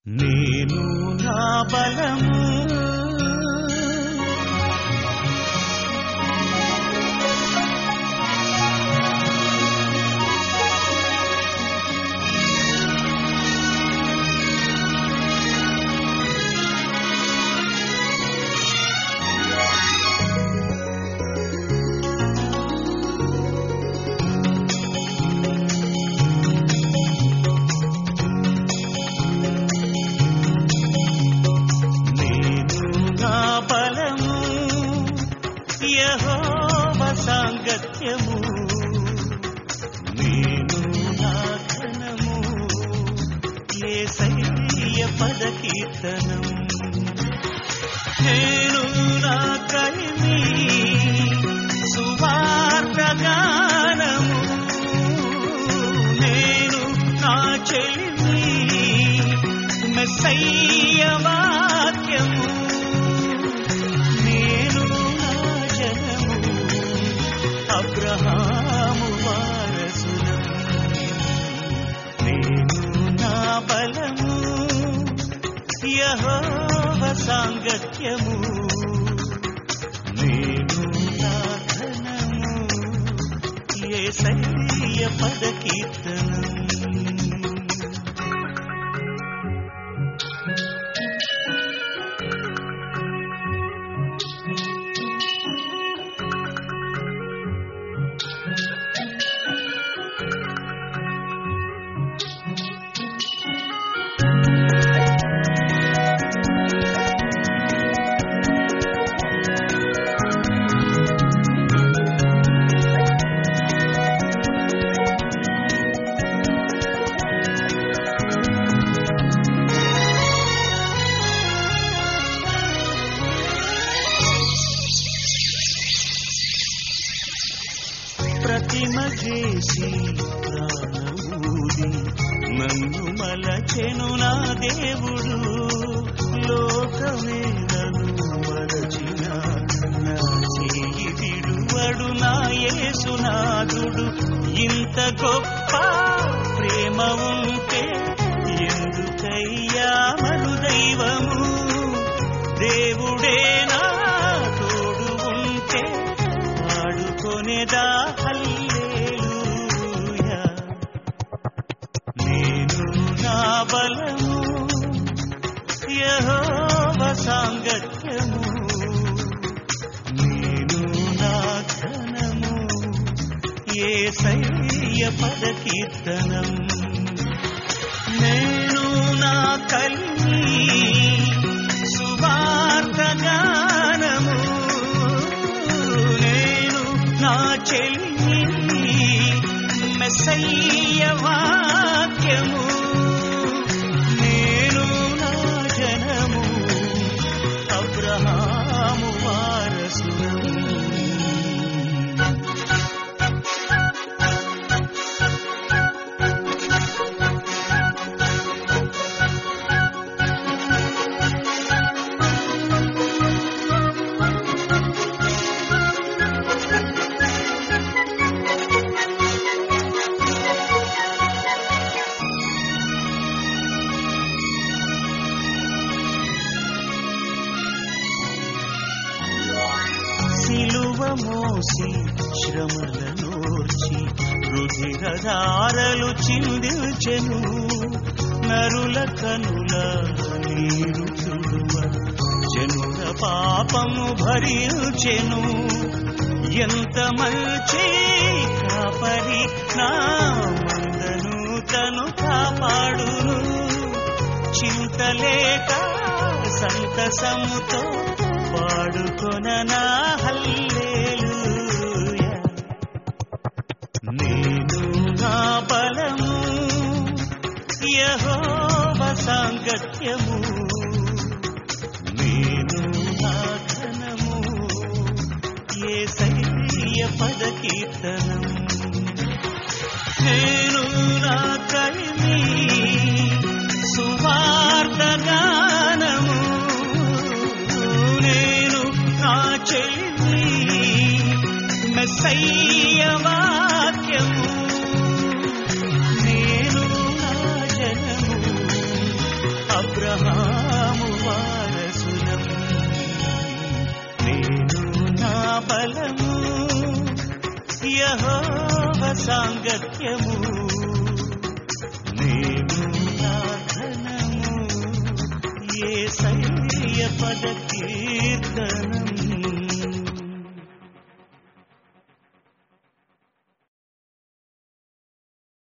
నేను నా బలము నేను నా బలము యహోవ సాంగత్యము నేను నా ఘనము ఏసయ్య పద కీర్తనం నేను నా కలిమి సువార్త గానము నేను నా చెలిమి మెస్సయ్య వాక్యము నేను నా జనము అబ్రహాము వారసులం నేను నా బలము యహోవ సాంగత్యము నేను నా ధనము ఏసయ్య పద కీర్తనం ప్రతిమ చేసి ప్రాణమూది నన్ను మలచెను నా దేవుడు లోకమే నన్ను మలచిన నా చేయి విడువడు నా యేసునాథుడు ఇంత గొప్ప ప్రేమ ఉంటే ఎందుకయ్యా మరు దైవము దేవుడే నా తోడు ఉంటే పాడుకొనేదా హల్లెలూయా నేను నా బలము యెహోవ సాంగత్యము నేను నా ధనము యేసయ్య పద కీర్తనం నేను నా కల్ని సువార్త గానము నేను నా చెల్లి మెస్సయ్య వాక్యము నేను నా జనము అబ్రహాము వారసులం సిలువ మోసి శ్రమలనోర్చి రుధిరధారలు చిందిల్చెను నరుల కనుల నీరు తుడువ జనుల పాపము భరించెను ఎంత మంచి కాపరి నా మందను తను కాపాడును చింతలేక సంతసముతో పాడుకొన నా హల్లెలూయా నేను నా బలము యహోవ సాంగత్యము నేను నా ధనము ఏసయ్య పద కీర్తనం నేను నా కలిమి సువార్త గానము నేను నా చెల్లి మెస్సయ్య వాక్యము నేను నా జనము అబ్రహాము వారసులం నేను నా బలము యహోవ సాంగత్యము నేను నా ధనము ఏ పద కీర్తనము